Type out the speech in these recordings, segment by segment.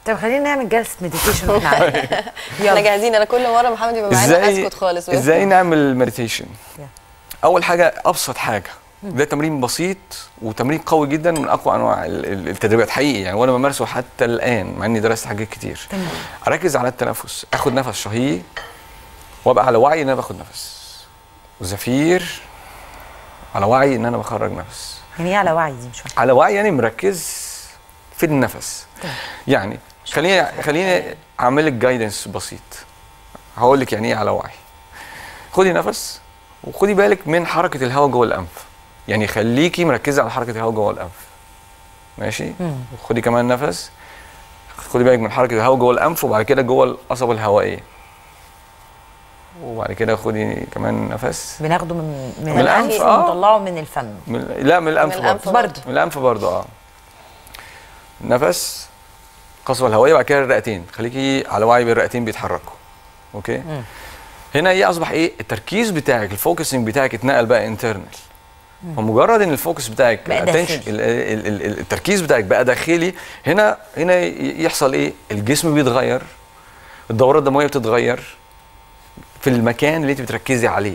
طب خلينا نعمل جلسه مديتيشن واحنا قاعدين احنا يلا جاهزين انا كل مره محمد يبقى معانا ازاي اسكت خالص ازاي نعمل مديتيشن يلا. اول حاجه ابسط حاجه ده تمرين بسيط وتمرين قوي جدا من اقوى انواع ال- ال- التدريبات حقيقي يعني وانا بمارسه حتى الان مع اني درست حاجات كتير تمام. اركز على التنفس اخد نفس شهيق وابقى على وعي ان انا باخد نفس وزفير على وعي ان انا بخرج نفس يعني ايه على وعي دي مش فاهمه على وعي يعني مركز في النفس تمام. يعني خليني خليني اعمل لك جايدنس بسيط هقول لك يعني ايه على وعي خدي نفس وخدي بالك من حركه الهواء جوه الانف يعني خليكي مركزه على حركه الهواء جوه الانف ماشي مم. وخدي كمان نفس خدي بالك من حركه الهواء جوه الانف وبعد كده جوه القصبه الهوائيه وبعد كده خدي كمان نفس بناخده من من, من الأنف، الانف آه. ونطلعه من الفم من لا من الانف من الأنف برضه برضه من الانف برضه اه نفس القصبه الهوائيه بعد كده الرئتين خليكي على وعي بالرئتين بيتحركوا اوكي مم. هنا ايه اصبح ايه التركيز بتاعك الفوكسنج بتاعك اتنقل بقى انترنال فمجرد ان الفوكس بتاعك بقى الاتنشن- داخلي. ال- ال- ال- ال- التركيز بتاعك بقى داخلي هنا هنا ي- يحصل ايه الجسم بيتغير الدوره الدمويه بتتغير في المكان اللي انت بتركزي عليه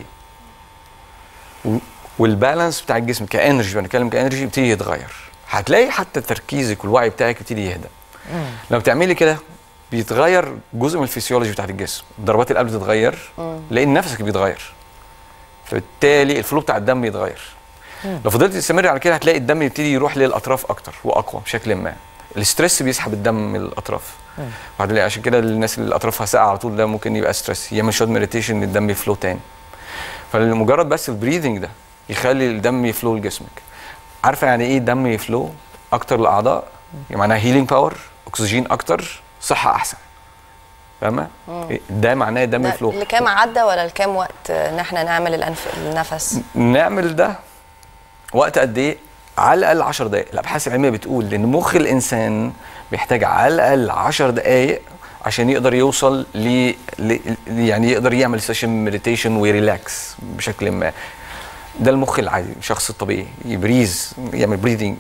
و- والبالانس بتاع الجسم كانرجي بنتكلم كانرجي يبتدي يتغير هتلاقي حتى تركيزك والوعي بتاعك يبتدي يهدى مم. لما بتعملي كده بيتغير جزء من الفسيولوجي بتاعت الجسم ضربات القلب تتغير لان نفسك بيتغير فبالتالي الفلو بتاع الدم بيتغير لو فضلت تستمر على كده هتلاقي الدم يبتدي يروح للاطراف اكتر واقوى بشكل ما الاسترس بيسحب الدم من الاطراف بعد عشان كده الناس اللي اطرافها ساقعه على طول ده ممكن يبقى ستريس يعمل شويه مديتيشن الدم يفلو تاني فمجرد بس البريذنج ده يخلي الدم يفلو لجسمك عارفه يعني ايه دم يفلو اكتر الاعضاء يعني معناها هيلينج باور اكسجين اكتر صحه احسن فاهمه ده معناه دم ده يفلو لكام عدى ولا لكام وقت ان احنا نعمل الانف النفس نعمل ده وقت قد ايه على الاقل 10 دقائق الابحاث العلميه بتقول ان مخ الانسان بيحتاج على الاقل 10 دقائق عشان يقدر يوصل ل ل- يعني يقدر يعمل سيشن مديتيشن ويريلاكس بشكل ما ده المخ العادي الشخص الطبيعي يبريز يعمل بريدنج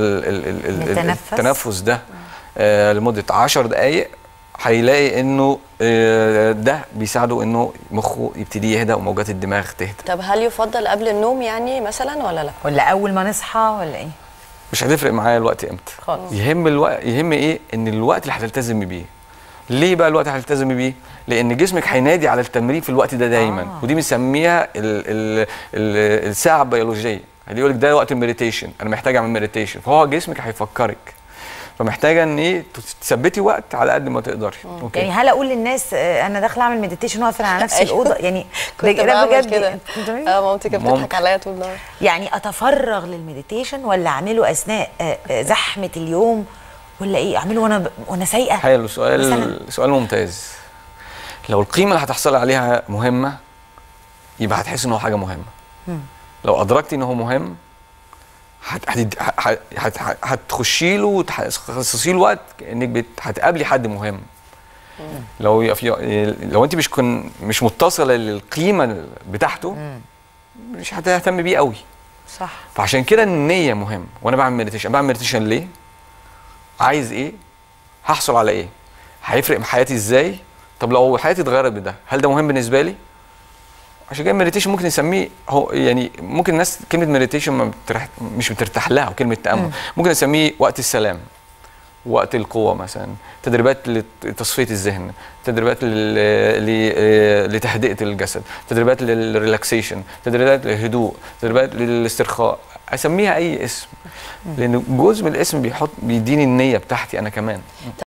يتنفس. التنفس ده آه لمده 10 دقائق هيلاقي انه آه ده بيساعده انه مخه يبتدي يهدى وموجات الدماغ تهدى طب هل يفضل قبل النوم يعني مثلا ولا لا ولا اول ما نصحى ولا ايه مش هتفرق معايا الوقت امتى خالص يهم الوقت يهم ايه ان الوقت اللي هتلتزم بيه ليه بقى الوقت اللي هتلتزم بيه لان جسمك هينادي على التمرين في الوقت ده دايما آه. آه. ودي بنسميها ال ال ال الساعه البيولوجيه اللي يقول لك ده وقت المديتيشن انا محتاج اعمل مديتيشن فهو جسمك هيفكرك فمحتاجه ان ايه تثبتي وقت على قد ما تقدري اوكي يعني هل اقول للناس آه، انا داخله اعمل مديتيشن واقفل على نفسي أيوة. الاوضه يعني كنت ده- ده بعمل بجد كده أنت بتعملي؟ اه مامتي كانت ممكن. بتضحك عليا طول النهار يعني اتفرغ للمديتيشن ولا اعمله اثناء آه، آه، زحمه اليوم ولا ايه اعمله وانا ب... وانا سايقه حلو سؤال مثلاً؟ سؤال ممتاز لو القيمه اللي هتحصل عليها مهمه يبقى هتحس ان هو حاجه مهمه لو ادركتي ان هو مهم هت- هت- هت- هت- هتخشي له وتخصصي له وقت كانك بت- هتقابلي حد مهم لو ي- في لو انت مش كن مش متصله للقيمه بتاعته مش هتهتم بيه قوي صح فعشان كده النية مهم وانا بعمل مديتيشن بعمل مديتيشن ليه؟ عايز ايه؟ هحصل على ايه؟ هيفرق في حياتي ازاي؟ طب لو حياتي اتغيرت بده هل ده مهم بالنسبه لي؟ عشان كده المديتيشن ممكن نسميه هو يعني ممكن الناس كلمه مديتيشن ما بترح مش بترتاح لها وكلمه تامل ممكن نسميه وقت السلام وقت القوة مثلا تدريبات لتصفية الذهن تدريبات لل- ل- لتهدئة الجسد تدريبات للريلاكسيشن تدريبات للهدوء تدريبات للاسترخاء اسميها اي اسم لان جزء من الاسم بيحط بيديني النية بتاعتي انا كمان